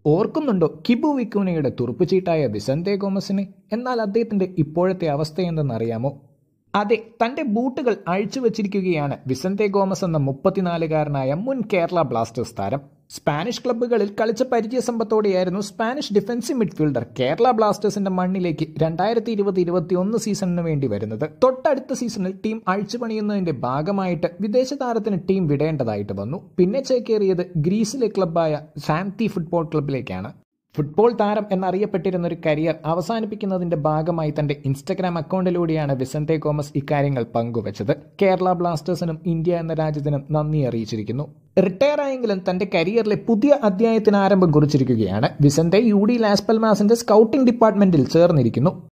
ഓർക്കുന്നുണ്ടോ കിബു വിക്കൂനയുടെ തുറുപ്പുചീട്ടായ വിസന്തെ ഗോമസിനെ എന്നാൽ അദ്ദേഹത്തിന്റെ ഇപ്പോഴത്തെ അവസ്ഥയെന്തെന്നറിയാമോ അതെ തന്റെ ബൂട്ടുകൾ അഴിച്ചുവച്ചിരിക്കുകയാണ് വിസന്തെ ഗോമസ് എന്ന മുപ്പത്തിനാലുകാരനായ മുൻ കേരള ബ്ലാസ്റ്റേഴ്സ് താരം സ്പാനിഷ് ക്ലബ്ബുകളിൽ കളിച്ച പരിചയസമ്പത്തോടെയായിരുന്നു സ്പാനിഷ് ഡിഫൻസീവ് മിഡ്ഫീൽഡർ കേരള ബ്ലാസ്റ്റേഴ്സിന്റെ മണ്ണിലേക്ക് രണ്ടായിരത്തി ഇരുപത് ഇരുപത്തി ഒന്ന് സീസണിന് വേണ്ടി വരുന്നത് തൊട്ടടുത്ത സീസണിൽ ടീം അഴിച്ചുപണിയുന്നതിന്റെ ഭാഗമായിട്ട് വിദേശ താരത്തിന് ടീം വിടേണ്ടതായിട്ട് വന്നു പിന്നെ ചേക്കേറിയത് ഗ്രീസിലെ ക്ലബ്ബായ സാന്തി ഫുട്ബോൾ ക്ലബിലേക്കാണ് ഫുട്ബോൾ താരം എന്നറിയപ്പെട്ടിരുന്ന ഒരു കരിയർ അവസാനിപ്പിക്കുന്നതിന്റെ ഭാഗമായി തന്റെ ഇൻസ്റ്റഗ്രാം അക്കൗണ്ടിലൂടെയാണ് വിസന്തെ കോമസ് ഇക്കാര്യങ്ങൾ പങ്കുവച്ചത് കേരള ബ്ലാസ്റ്റേഴ്സിനും ഇന്ത്യ എന്ന രാജ്യത്തിനും നന്ദി അറിയിച്ചിരിക്കുന്നു റിട്ടയർ ആയെങ്കിലും തന്റെ കരിയറിലെ പുതിയ അധ്യായത്തിന് ആരംഭം കുറിച്ചിരിക്കുകയാണ് വിസന്തെ യു ഡി ലാസ്പൽമാസിന്റെ സ്കൗട്ടിംഗ് ഡിപ്പാർട്ട്മെന്റിൽ ചേർന്നിരിക്കുന്നു